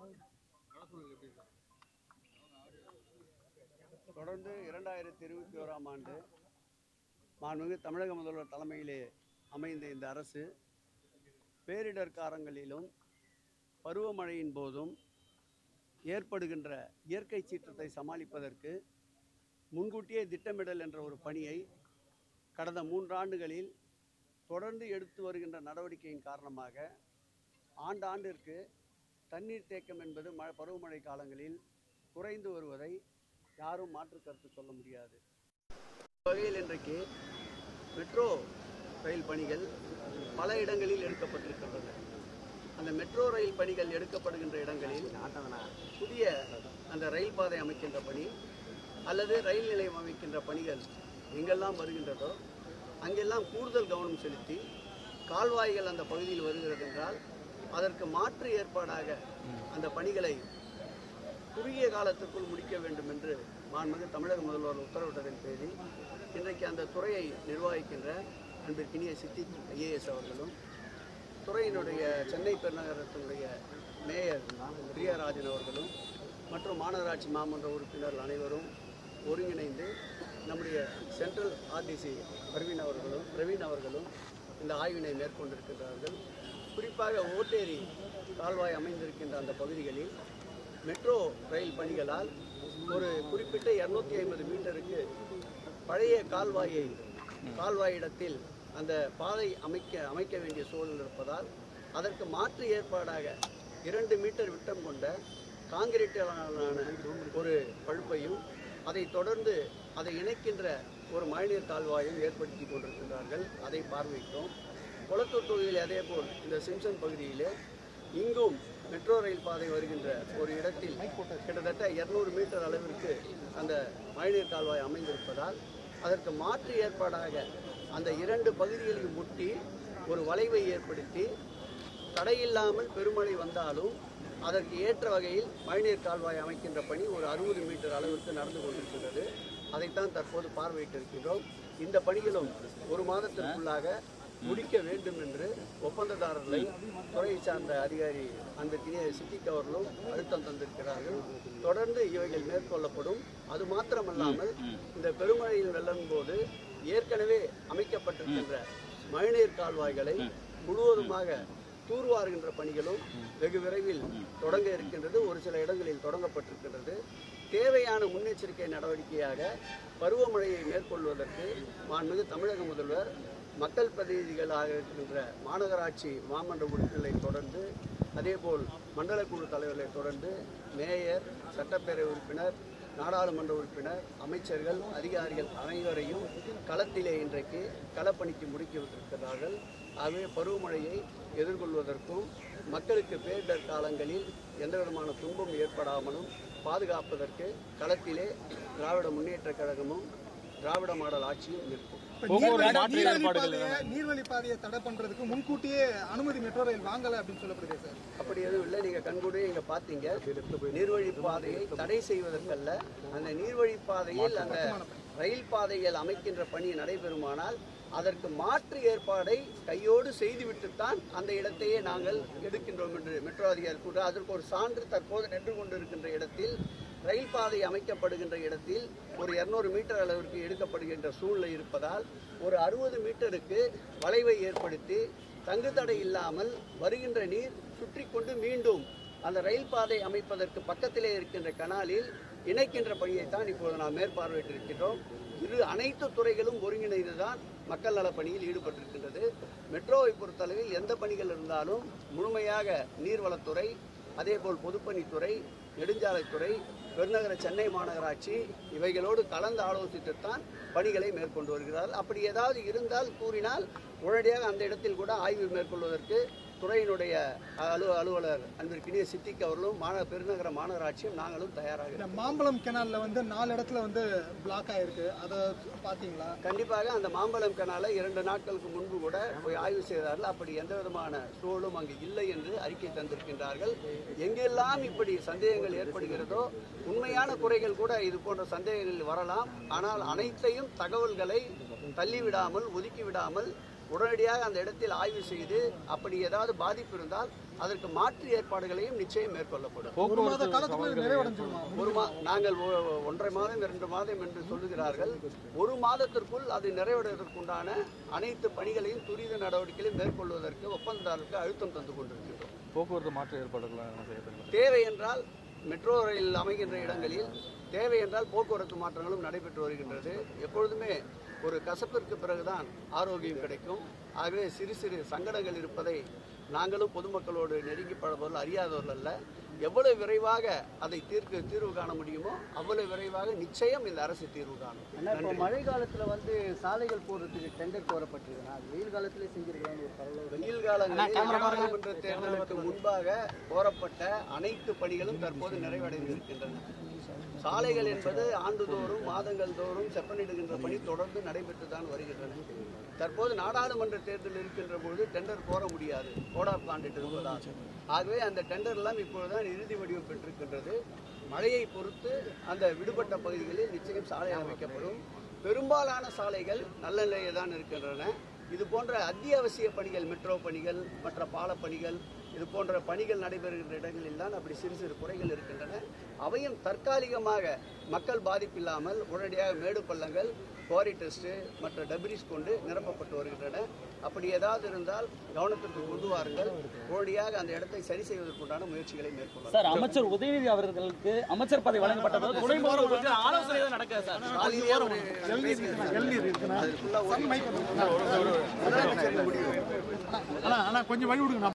தொடர்ந்து இரண்டாயிரத்தி இருபத்தி ஓராம் ஆண்டு மாண்புமிகு தமிழக முதல்வர் தலைமையிலே அமைந்த இந்த அரசு பேரிடர் காலங்களிலும் பருவமழையின் போதும் ஏற்படுகின்ற இயற்கை சீற்றத்தை சமாளிப்பதற்கு முன்கூட்டியே திட்டமிடல் என்ற ஒரு பணியை கடந்த மூன்றாண்டுகளில் தொடர்ந்து எடுத்து வருகின்ற நடவடிக்கையின் காரணமாக ஆண்டாண்டிற்கு தண்ணீர் தேக்கம் என்பது ம பருவமழை காலங்களில் குறைந்து வருவதை யாரும் மாற்று கருத்து சொல்ல முடியாது வகையில் இன்றைக்கு மெட்ரோ ரயில் பணிகள் பல இடங்களில் எடுக்கப்பட்டிருக்கின்றன அந்த மெட்ரோ ரயில் பணிகள் எடுக்கப்படுகின்ற இடங்களில் புதிய அந்த ரயில் பாதை அமைக்கின்ற பணி அல்லது ரயில் நிலையம் அமைக்கின்ற பணிகள் எங்கெல்லாம் வருகின்றதோ அங்கெல்லாம் கூடுதல் கவனம் செலுத்தி கால்வாய்கள் அந்த பகுதியில் வருகிறது என்றால் அதற்கு மாற்று ஏற்பாடாக அந்த பணிகளை குறுகிய காலத்திற்குள் முடிக்க வேண்டும் என்று மாண்புமிகு தமிழக முதல்வர் உத்தரவிட்டதன் பேரில் இன்றைக்கு அந்த துறையை நிர்வகிக்கின்ற அன்பிற்கினிய சித்திக் ஐஏஎஸ் அவர்களும் துறையினுடைய சென்னை பெருநகரத்தினுடைய மேயர் பிரியாராஜன் அவர்களும் மற்றும் மாநகராட்சி மாமன்ற உறுப்பினர்கள் அனைவரும் ஒருங்கிணைந்து நம்முடைய சென்ட்ரல் ஆர்டிசி பிரவீன் அவர்களும் பிரவீன் அவர்களும் இந்த ஆய்வினை மேற்கொண்டிருக்கின்றார்கள் குறிப்பாக ஓட்டேரி கால்வாய் அமைந்திருக்கின்ற அந்த பகுதிகளில் மெட்ரோ ரயில் பணிகளால் ஒரு குறிப்பிட்ட இரநூத்தி ஐம்பது மீட்டருக்கு பழைய கால்வாயை கால்வாய் இடத்தில் அந்த பாதை அமைக்க அமைக்க வேண்டிய சூழல் இருப்பதால் அதற்கு மாற்று ஏற்பாடாக இரண்டு மீட்டர் விட்டம் கொண்ட காங்கிரீட்டாலான ஒரு பழுப்பையும் அதை தொடர்ந்து அதை இணைக்கின்ற ஒரு மழைநீர் கால்வாயும் ஏற்படுத்தி கொண்டிருக்கின்றார்கள் அதை பார்வையிட்டோம் குளத்தூர் தொகுதியில் அதேபோல் இந்த சிம்சன் பகுதியிலே இங்கும் மெட்ரோ ரயில் பாதை வருகின்ற ஒரு இடத்தில் கிட்டத்தட்ட இருநூறு மீட்டர் அளவிற்கு அந்த மழைநீர் கால்வாய் அமைந்திருப்பதால் அதற்கு மாற்று ஏற்பாடாக அந்த இரண்டு பகுதிகளையும் முட்டி ஒரு வளைவை ஏற்படுத்தி தடையில்லாமல் பெருமழை வந்தாலும் அதற்கு ஏற்ற வகையில் மழைநீர் கால்வாய் அமைக்கின்ற பணி ஒரு அறுபது மீட்டர் அளவிற்கு நடந்து கொண்டிருக்கின்றது அதைத்தான் தற்போது பார்வையிட்டிருக்கின்றோம் இந்த பணிகளும் ஒரு மாதத்திற்குள்ளாக முடிக்க வேண்டும் என்று ஒப்பந்ததாரர்களை துறையை சார்ந்த அதிகாரி அன்பிற்கினிய சித்திக் அவர்களும் அழுத்தம் தந்திருக்கிறார்கள் தொடர்ந்து இவைகள் மேற்கொள்ளப்படும் அது மாத்திரமல்லாமல் இந்த பெருமழையில் வெள்ளம் போது ஏற்கனவே அமைக்கப்பட்டிருக்கின்ற மழைநீர் கால்வாய்களை முழுவதுமாக தூர்வாருகின்ற பணிகளும் வெகு விரைவில் தொடங்க இருக்கின்றது ஒரு சில இடங்களில் தொடங்கப்பட்டிருக்கின்றது தேவையான முன்னெச்சரிக்கை நடவடிக்கையாக பருவமழையை மேற்கொள்வதற்கு மாண்புமிகு தமிழக முதல்வர் மக்கள் பிரதிநிதிகளாக இருக்கின்ற மாநகராட்சி மாமன்ற உறுப்பினர்களை தொடர்ந்து அதேபோல் மண்டல குழு தலைவர்களை தொடர்ந்து மேயர் சட்டப்பேரவை உறுப்பினர் நாடாளுமன்ற உறுப்பினர் அமைச்சர்கள் அதிகாரிகள் அனைவரையும் களத்திலே இன்றைக்கு களப்பணிக்கு முடுக்கி விட்டிருக்கிறார்கள் ஆகவே பருவமழையை எதிர்கொள்வதற்கும் மக்களுக்கு பேரிடர் காலங்களில் எந்த விதமான துன்பம் ஏற்படாமலும் பாதுகாப்பதற்கு களத்திலே திராவிட முன்னேற்றக் கழகமும் திராவிட மாடல் ஆட்சியும் இருக்கும் போக்குவரத்து மாற்று நீர்வழி ஏற்பாடுகள் பாதையை நீர்வழி பாதையை தடை பண்றதுக்கு முன்கூட்டியே அனுமதி மெட்ரோ ரயில் வாங்கல அப்படின்னு சொல்லப்படுது சார் அப்படி எதுவும் இல்லை நீங்க கண்கூடியே இங்க பாத்தீங்க நீர்வழி பாதையை தடை செய்வதற்கல்ல அந்த நீர்வழி பாதையில் அந்த ரயில் பாதைகள் அமைக்கின்ற பணி நடைபெறுமானால் அதற்கு மாற்று ஏற்பாடை கையோடு செய்துவிட்டுத்தான் அந்த இடத்தையே நாங்கள் எடுக்கின்றோம் என்று மெட்ரோ அதிகாரி கூற அதற்கு ஒரு சான்று தற்போது நின்று கொண்டிருக்கின்ற இடத்தில் ரயில் பாதை அமைக்கப்படுகின்ற இடத்தில் ஒரு இருநூறு மீட்டர் அளவிற்கு எடுக்கப்படுகின்ற சூழ்நிலை இருப்பதால் ஒரு அறுபது மீட்டருக்கு வளைவை ஏற்படுத்தி தங்குதடை இல்லாமல் வருகின்ற நீர் சுற்றி கொண்டு மீண்டும் அந்த ரயில் பாதை அமைப்பதற்கு பக்கத்திலே இருக்கின்ற கனாலில் இணைக்கின்ற பணியைத்தான் இப்போது நாம் மேற்பார்வையிட்டிருக்கின்றோம் இரு அனைத்து துறைகளும் ஒருங்கிணைந்துதான் மக்கள் நலப் பணியில் ஈடுபட்டிருக்கின்றது மெட்ரோவை பொறுத்தளவில் எந்த பணிகள் இருந்தாலும் முழுமையாக நீர்வளத்துறை அதேபோல் பொதுப்பணித்துறை நெடுஞ்சாலைத்துறை பெருநகர சென்னை மாநகராட்சி இவைகளோடு கலந்து ஆலோசித்துத்தான் பணிகளை மேற்கொண்டு வருகிறார்கள் அப்படி ஏதாவது இருந்தால் கூறினால் உடனடியாக அந்த இடத்தில் கூட ஆய்வு மேற்கொள்வதற்கு துறையினுடைய அலு அலுவலர் அன்பிற்கினிய சித்திக் அவர்களும் மாந பெருநகர மாநகராட்சியும் நாங்களும் தயாராக இந்த இருக்கிறோம். மாம்பழம் கெனால்ல வந்து நாலு இடத்துல வந்து பிளாக் ஆயிருக்கு அதை பாத்தீங்களா கண்டிப்பாக அந்த மாம்பழம் கனாலை இரண்டு நாட்களுக்கு முன்பு கூட போய் ஆய்வு செய்தார்கள் அப்படி எந்த விதமான சூழலும் அங்கு இல்லை என்று அறிக்கை தந்திருக்கின்றார்கள் எங்கெல்லாம் இப்படி சந்தேகங்கள் ஏற்படுகிறதோ உண்மையான குறைகள் கூட இது போன்ற சந்தேகங்கள் வரலாம் ஆனால் அனைத்தையும் தகவல்களை தள்ளிவிடாமல் ஒதுக்கி விடாமல் உடனடியாக அந்த இடத்தில் ஆய்வு செய்து அப்படி ஏதாவது பாதிப்பு இருந்தால் அதற்கு மாற்று ஏற்பாடுகளையும் நிச்சயம் மேற்கொள்ளப்படும் ஒரு மாத காலத்துக்குள்ள இது நிறைவடைஞ்சிருமா ஒரு மா நாங்கள் ஒ- ஒன்றரை மாதம் இரண்டு மாதம் என்று சொல்லுகிறார்கள் ஒரு மாதத்திற்குள் அது நிறைவடைவதற்குண்டான அனைத்து பணிகளையும் துரித நடவடிக்கைகளையும் மேற்கொள்வதற்கு ஒப்பந்ததாரருக்கு அழுத்தம் தந்து கொண்டிருக்கின்றோம் போக்குவரத்து மாற்று ஏற்பாடுகள் என்ன செய்யப்படுகிறது தேவை என்றால் மெட்ரோ ரயில் அமைகின்ற இடங்களில் தேவை என்றால் போக்குவரத்து மாற்றங்களும் நடைபெற்று வருகின்றது எப்பொழுதுமே ஒரு கசப்பிற்கு பிறகுதான் ஆரோக்கியம் கிடைக்கும் ஆகவே சிறு சிறு சங்கடங்கள் இருப்பதை நாங்களும் பொதுமக்களோடு நெருங்கி பழகுவதில் அறியாதவர்கள் அல்ல எவ்வளவு விரைவாக அதை தீர்க்க தீர்வு காண முடியுமோ அவ்வளவு விரைவாக நிச்சயம் இந்த அரசு தீர்வு காணும் ஆனா இப்போ மழை காலத்துல வந்து சாலைகள் போடுறதுக்கு டெண்டர் கோரப்பட்டிருக்குன்னா அது வெயில் காலத்துல செஞ்சிருக்கலாம்னு ஒரு பரவல் வெயில் காலங்களில் நாடாளுமன்ற தேர்தலுக்கு முன்பாக கோரப்பட்ட அனைத்து பணிகளும் தற்போது நிறைவடைந்து இருக்கின்றன சாலைகள் என்பது ஆண்டுதோறும் மாதங்கள் தோறும் செப்பனிடுகின்ற பணி தொடர்ந்து நடைபெற்று தான் வருகின்றன தற்போது நாடாளுமன்ற தேர்தல் இருக்கின்ற பொழுது டெண்டர் கோர முடியாது கோட் ஆஃப் கான்டக்ட் இருப்பதால் ஆகவே அந்த டெண்டர் எல்லாம் இப்பொழுதுதான் இறுதி வடிவம் பெற்றிருக்கின்றது மழையை பொறுத்து அந்த விடுபட்ட பகுதிகளில் நிச்சயம் சாலை அமைக்கப்படும் பெரும்பாலான சாலைகள் நல்ல நிலையில் தான் இருக்கின்றன இது போன்ற அத்தியாவசிய பணிகள் மெட்ரோ பணிகள் மற்ற பாலப் பணிகள் இது போன்ற பணிகள் நடைபெறுகின்ற இடங்களில் தான் அப்படி சிறு சிறு குறைகள் இருக்கின்றன அவையும் தற்காலிகமாக மக்கள் பாதிப்பில்லாமல் உடனடியாக மேடு பள்ளங்கள் குவாரி டெஸ்ட்டு மற்ற டெப்ரிஸ் கொண்டு நிரப்பப்பட்டு வருகின்றன அப்படி ஏதாவது இருந்தால் கவனத்திற்கு கொண்டு வாருங்கள் உடனடியாக அந்த இடத்தை சரி செய்வதற்குண்டான முயற்சிகளை மேற்கொள்ளலாம் சார் அமைச்சர் உதயநிதி அவர்களுக்கு அமைச்சர் பதவி வழங்கப்பட்டது துணை முதல்வர் பற்றி ஆலோசனை தான் நடக்குது சார் காலையிலேயே ஒரு பேசியிருந்தார். அதுக்குள்ள ஒரு- முதலமைச்சரின் முடிவு ஆனா ஆனா கொஞ்சம் வழி விடுங்க